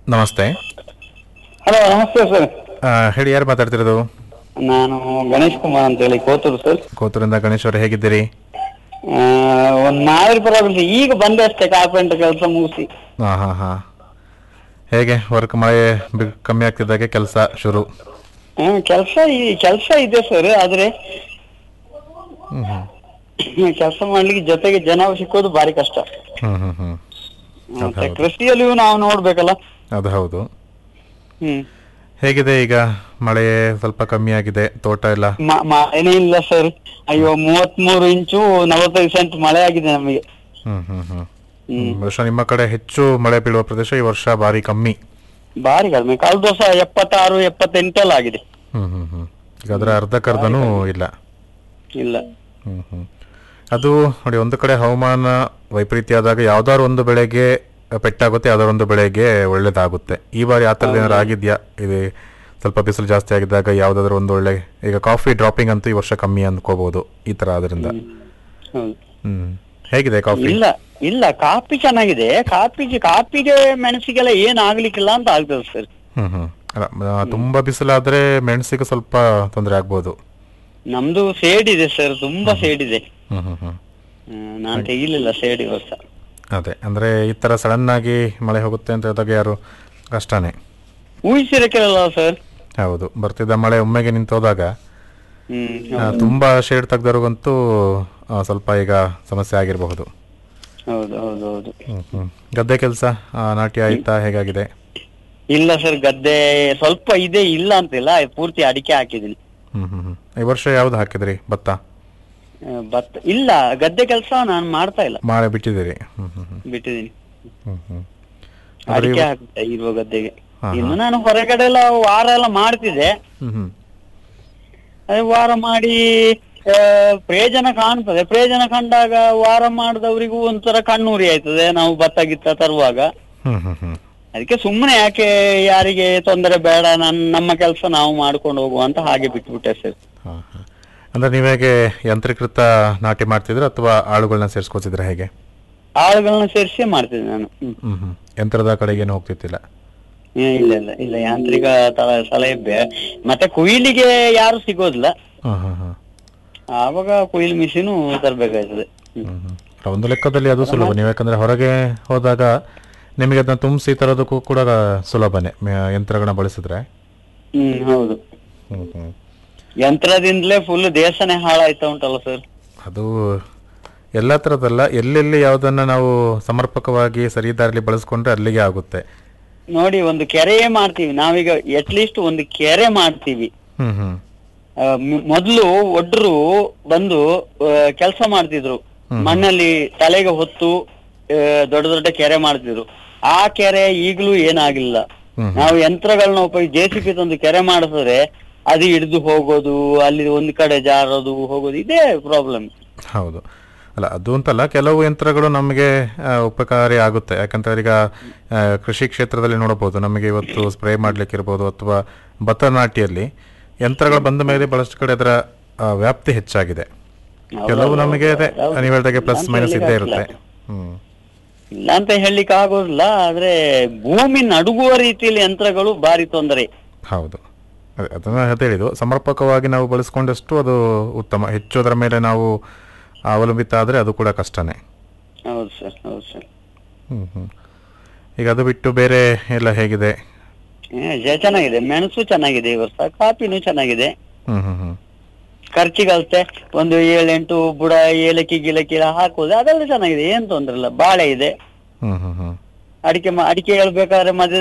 ನಮಸ್ತೆ ಹಲೋ ನಮಸ್ತೆ ಸರ್ ಆ, ಹೇಳಿ ಯಾರು ಮಾತಾಡ್ತಿರೋದು ನಾನು ಗಣೇಶ್ ಕುಮಾರ್ ಅಂತ ಹೇಳಿ ಕೋತೂರು ಸರ್ ಕೋತೂರಿಂದ ಗಣೇಶ್ ಅವರು ಹೇಗಿದ್ದೀರಿ ಆ, ಒಂದ್ ಮಾದರಿ ಪರವಾಗಿಲ್ಲ ಈಗ ಬಂದೆ ಅಷ್ಟೇ ಕಾರ್ಪೆಂಟರ್ ಕೆಲಸ ಮುಗಿಸಿ ಹಾ ಹಾ ಹಾ ಹೇಗೆ ವರ್ಕ್ ಮಳೆ ಬಿ- ಕಮ್ಮಿ ಆಗ್ತಿದ್ದಾಗೆ ಕೆಲಸ ಶುರು ಕೆಲಸ ಕೆಲಸ ಇದೆ ಸರ್ ಆದ್ರೆ ಹ್ಮ್ ಹ್ಮ್ ಕೆಲಸ ಮಾಡ್ಲಿಕ್ಕೆ ಜೊತೆಗೆ ಜನ ಸಿಕ್ಕೋದು ಭಾರಿ ಕಷ್ಟ ಹ್ಮ್ ಹ್ಮ್ ಹ್ಮ್ ಮತ್ತೆ ಕೃಷಿಯಲ್ಲಿಯೂ ನಾವು ನೋಡ್ಬೇಕಲ್ಲ ಅದು ಹೌದು ಹ್ಮ್ ಹೇಗಿದೆ ಈಗ ಮಳೆ ಸ್ವಲ್ಪ ಕಮ್ಮಿ ಆಗಿದೆ ತೋಟ ಎಲ್ಲ ಮ- ಮಳೆನೇ ಇಲ್ಲ ಸರ್ ಅಯ್ಯೋ ಮೂವತ್ಮೂರು ಇಂಚು ನಲವತ್ತೈದು ಸೆಂಟ್ ಮಳೆ ಆಗಿದೆ ನಮಗೆ ಹ್ಮ್ ಹ್ಮ್ ಹ್ಮ್ ಈ ವರ್ಷ ನಿಮ್ಮ ಕಡೆ ಹೆಚ್ಚು ಮಳೆ ಬೀಳುವ ಪ್ರದೇಶ ಈ ವರ್ಷ ಭಾರಿ ಕಮ್ಮಿ ಭಾರಿ ಕಡಿಮೆ ಕಳೆದ ವರ್ಷ ಎಪ್ಪತ್ತಾರು ಎಪ್ಪತ್ತೆಂಟೆಲ್ಲ ಆಗಿದೆ ಹ್ಮ್ ಹ್ಮ್ ಹ್ಮ್ ಈಗ ಅದರ ಅರ್ಧಕ್ಕರ್ಧನೂ ಇಲ್ಲ ಇಲ್ಲ ಹ್ಮ್ ಹ್ಮ್ ಅದು ನೋಡಿ ಒಂದು ಕಡೆ ಹವಾಮಾನ ವೈಪರೀತ್ಯ ಆದಾಗ ಯಾವ್ದಾದ್ರು ಒಂದು ಬೆಳೆಗೆ ಪೆಟ್ಟಾಗುತ್ತೆ ಯಾವ್ದಾದ್ರು ಒಂದು ಬೆಳೆಗೆ ಒಳ್ಳೇದಾಗುತ್ತೆ ಈ ಬಾರಿ ಆ ಥರದ್ದು ಏನಾದ್ರು ಆಗಿದ್ಯಾ ಇದು ಸ್ವಲ್ಪ ಬಿಸಿಲು ಜಾಸ್ತಿ ಆಗಿದ್ದಾಗ ಯಾವ್ದಾದ್ರು ಒಂದು ಒಳ್ಳೆ ಈಗ ಕಾಫಿ ಡ್ರಾಪಿಂಗ್ ಅಂತೂ ಈ ವರ್ಷ ಕಮ್ಮಿ ಅಂದ್ಕೋಬಹುದು ಈ ತರ ಆದ್ರಿಂದ ಹೌದು ಹ್ಮ್ ಹೇಗಿದೆ ಕಾಫಿ ಇಲ್ಲ ಇಲ್ಲ ಕಾಫಿ ಚೆನ್ನಾಗಿದೆ ಕಾಫಿ ಕಾಫಿಗೆ ಮೆಣಸಿಗೆಲ್ಲ ಏನ್ ಆಗ್ಲಿಕ್ಕಿಲ್ಲ ಅಂತ ಆಗ್ತದೆ ಸರ್ ಹ್ಮ್ ಹ್ಮ್ ಅಲ್ಲ ಆ, ತುಂಬಾ ಬಿಸಿಲಾದ್ರೆ ಮೆಣಸಿಗೆ ಸ್ವಲ್ಪ ತೊಂದರೆ ಆಗ್ಬೋದು ನಮ್ದು ಸೇಡ್ ಇದೆ ಸರ್ ತುಂಬಾ ಸೇಡ್ ಇದೆ ಹ್ಮ್ ಹ್ಮ್ ಹ್ಮ್ ಹ್ಮ್, ನಾನ್ ತೆಗಿಲಿಲ್ಲ ಸೇಡ್ ಈ ವರ್ಷ ಅದೇ ಅಂದ್ರೆ ಈ ತರ ಸಡನ್ ಆಗಿ ಮಳೆ ಹೋಗುತ್ತೆ ಅಂತ ಹೇಳಿದಾಗ ಯಾರು ಕಷ್ಟನೇ ಊಹಿಸಿರಕ್ಕಿರಲ್ಲ ಸರ್ ಹೌದು ಬರ್ತಿದ್ದ ಮಳೆ ಒಮ್ಮೆಗೆ ನಿಂತೋದಾಗ ಹ್ಮ್ ಆ, ತುಂಬಾ ಶೇಡ್ ತೆಗ್ದವ್ರಿಗಂತೂ ಆ, ಸ್ವಲ್ಪ ಈಗ ಸಮಸ್ಯೆ ಆಗಿರಬಹುದು ಹೌದು ಹೌದು ಹೌದು ಹ್ಮ್ ಹ್ಮ್ ಗದ್ದೆ ಕೆಲಸ ನಾಟಿ ಆಯ್ತಾ ಹೇಗಾಗಿದೆ ಇಲ್ಲ ಸರ್ ಗದ್ದೆ ಸ್ವಲ್ಪ ಇದೆ ಇಲ್ಲ ಅಂತಿಲ್ಲ ಪೂರ್ತಿ ಅಡಿಕೆ ಹಾಕಿದೀನಿ ಹ್ಮ್ ಹ್ಮ್ ಹ್ಮ್ ಈ ವರ್ಷ ಯಾವ್ದು ಹಾಕಿದ್ರಿ ಭತ್ತ ಆ, ಭತ್ತ ಇಲ್ಲ ಗದ್ದೆ ಕೆಲಸ ನಾನು ಮಾಡ್ತಾ ಇಲ್ಲ ಮಾಳೆ ಬಿಟ್ಟಿದ್ದೀರಿ ಹ್ಮ್ ಹ್ಮ್ ಹ್ಮ್ ಬಿಟ್ಟಿದೀನಿ ಹ್ಮ್ ಹ್ಮ್ ಅಡಿಕೆ ಹಾಕ್ತಾ ಇರುವ ಗದ್ದೆಗೆ ಹಾ, ಇನ್ನು ನಾನು ಹೊರಗಡೆ ಎಲ್ಲ ವಾರ ಎಲ್ಲ ಮಾಡ್ತಿದ್ದೆ ಹ್ಮ್ ಹ್ಮ್ ಅದೇ ವಾರ ಮಾಡಿ ಆ, ಪ್ರಯೋಜನ ಕಾಣ್ತದೆ ಪ್ರಯೋಜನ ಕಂಡಾಗ ವಾರ ಮಾಡಿದವರಿಗೂ ಒಂಥರ ಕಣ್ಣೂರಿ ಆಯ್ತದೆ ನಾವು ಭತ್ತ ಗಿತ್ತ ತರುವಾಗ ಹ್ಮ್ ಹ್ಮ್ ಹ್ಮ್ ಅದಕ್ಕೆ ಸುಮ್ಮನೆ ಯಾಕೆ ಯಾರಿಗೆ ತೊಂದರೆ ಬೇಡ ನನ್ ನಮ್ಮ ಕೆಲಸ ನಾವು ಮಾಡ್ಕೊಂಡು ಹೋಗುವ ಅಂತ ಹಾಗೆ ಬಿಟ್ಬಿಟ್ಟೆ ಸರ್ ಹಾ, ಹಾ. ಅಂದ್ರೆ ನೀವೇಗೆ ಯಂತ್ರೀಕೃತ ನಾಟಿ ಮಾಡ್ತಿದ್ರ ಅಥವಾ ಆಳುಗಳನ್ನ ಸೇರಿಸ್ಕೋತಿದ್ರ ಹೇಗೆ ಆಳುಗಳನ್ನ ಸೇರಿಸಿ ಮಾಡ್ತಿದ್ದೆ ನಾನು ಹ್ಮ್. ಹ್ಮ್ ಹ್ಮ್ ಯಂತ್ರದ ಕಡೆಗೇನು ಹೋಗ್ತಿತ್ತಿಲ್ಲ ಏ, ಇಲ್ಲ ಇಲ್ಲ ಇಲ್ಲ ಯಾಂತ್ರಿಕ ತರ- ಸಲಹೆ ಬೇ ಮತ್ತೆ ಕುಯ್ಲಿಗೆ ಯಾರು ಸಿಗೋದಿಲ್ಲ ಹಾ ಹಾ ಹಾ ಆವಾಗ ಕುಯ್ಲ್ ಮಿಷಿನು ತರ್ಬೇಕಾಯ್ತದೆ ಹ್ಮ್. ಹ್ಮ್ ಹ್ಮ್. ಅಲ್ಲ, ಒಂದು ಲೆಕ್ಕದಲ್ಲಿ ಅದು ಸುಲಭ ನೀವು ಯಾಕಂದ್ರೆ ಹೊರಗೆ ಹೋದಾಗ ನಿಮಗೆ ಅದನ್ನ ತುಂಬಿಸಿ ತರೋದಕ್ಕೂ ಕೂಡ ಸುಲಭನೇ ಮ- ಯಂತ್ರಗಳನ್ನ ಬಳಸಿದ್ರೆ ಹ್ಮ್ ಹೌದು ಹ್ಮ್ ಹ್ಮ್. ಯಂತ್ರದಿಂದಲೇ ಫುಲ್ ದೇಶನೇ ಹಾಳಾಯ್ತಾ ಉಂಟಲ್ಲ ಸರ್ ಅದು ಎಲ್ಲ ಥರದ್ದಲ್ಲ ಎಲ್ಲೆಲ್ಲಿ ಯಾವುದನ್ನ ನಾವು ಸಮರ್ಪಕವಾಗಿ ಸರಿ ದಾರಿಲಿ ಬಳಸ್ಕೊಂಡ್ರೆ ಅಲ್ಲಿಗೆ ಆಗುತ್ತೆ ನೋಡಿ ಒಂದು ಕೆರೆಯೇ ಮಾಡ್ತೀವಿ ನಾವೀಗ ಅಟ್ಲೀಸ್ಟ್ ಒಂದು ಕೆರೆ ಮಾಡ್ತೀವಿ ಹ್ಮ್ ಹ್ಮ್ ಆ, ಮ್- ಮೊದ್ಲು ಒಡ್ರು ಬಂದು ಕೆಲಸ ಮಾಡ್ತಿದ್ರು ಮಣ್ಣಲ್ಲಿ ತಲೆಗೆ ಹೊತ್ತು ಆ, ದೊಡ್ಡ ದೊಡ್ಡ ಕೆರೆ ಮಾಡ್ತಿದ್ರು ಆ ಕೆರೆ ಈಗಲೂ ಏನಾಗಿಲ್ಲ ಹ್ಮ್. ನಾವು ಯಂತ್ರಗಳನ್ನ ಉಪಯೋಗ ಜೆ ಸಿ ಪಿ ತಂದು ಕೆರೆ ಮಾಡಿಸಿದ್ರೆ ಅದು ಹಿಡಿದು ಹೋಗೋದು ಅಲ್ಲಿ ಒಂದ್ ಕಡೆ ಜಾರೋದು ಹೋಗೋದು ಇದೇ ಪ್ರಾಬ್ಲಮ್ ಹೌದು ಅಲ್ಲ ಅದು ಅಂತಲ್ಲ ಕೆಲವು ಯಂತ್ರಗಳು ನಮಗೆ ಆ, ಉಪಕಾರಿ ಆಗುತ್ತೆ ಯಾಕಂದ್ರೆ ಈಗ ಆ, ಕೃಷಿ ಕ್ಷೇತ್ರದಲ್ಲಿ ನೋಡಬಹುದು ನಮಗೆ ಇವತ್ತು ಸ್ಪ್ರೇ ಮಾಡ್ಲಿಕ್ಕೆ ಇರ್ಬೋದು ಅಥವಾ ಭತ್ತ ನಾಟಿಯಲ್ಲಿ ಯಂತ್ರಗಳು ಬಂದ ಮೇಲೆ ಬಹಳಷ್ಟು ಕಡೆ ಅದರ ಆ, ವ್ಯಾಪ್ತಿ ಹೆಚ್ಚಾಗಿದೆ ಕೆಲವು ನಮಗೆ ಅದೇ ನೀವು ಹೇಳಿದಾಗೆ ಪ್ಲಸ್ ಮೈನಸ್ ಇದ್ದೇ ಇರುತ್ತೆ ಹ್ಮ್ ಇಲ್ಲ ಅಂತ ಹೇಳಲಿಕ್ಕೆ ಆಗೋದಿಲ್ಲ ಆದ್ರೆ ಭೂಮಿ ನಡುಗುವ ರೀತಿಯಲ್ಲಿ ಯಂತ್ರಗಳು ಭಾರಿ ತೊಂದರೆ ಹೌದು ಅದೇ ಅದನ್ನ ಹೇಳಿದ್ದು ಸಮರ್ಪಕವಾಗಿ ನಾವು ಬಳಸ್ಕೊಂಡಷ್ಟು ಅದು ಉತ್ತಮ ಹೆಚ್ಚು ಅದರ ಮೇಲೆ ನಾವು ಅವಲಂಬಿತ ಆದರೆ ಅದು ಕೂಡ ಕಷ್ಟನೇ ಹೌದು ಸರ್ ಹೌದು ಸರ್ ಹ್ಮ್ ಹ್ಮ್ ಈಗ ಅದು ಬಿಟ್ಟು ಬೇರೆ ಎಲ್ಲ ಹೇಗಿದೆ ಏ, ಜ- ಚೆನ್ನಾಗಿದೆ ಮೆಣಸು ಚೆನ್ನಾಗಿದೆ ಈ ವರ್ಷ ಕಾಪಿನೂ ಚೆನ್ನಾಗಿದೆ ಹ್ಮ್ ಹ್ಮ್ ಹ್ಮ್ ಖರ್ಚಿಗಲ್ತೆ ಒಂದು ಏಳೆಂಟು ಬುಡ ಏಲಕ್ಕಿ ಗಿಲಕ್ಕಿ ಎಲ್ಲ ಹಾಕುದು ಅದೆಲ್ಲ ಚೆನ್ನಾಗಿದೆ ಏನ್ ತೊಂದ್ರೆ ಇಲ್ಲ ಬಾಳೆ ಇದೆ ಹ್ಮ್ ಹ್ಮ್ ಹ್ಮ್ ಅಡಿಕೆ ಮ- ಅಡಿಕೆ ಹೇಳ್ಬೇಕಾದ್ರೆ ಮಧ್ಯೆ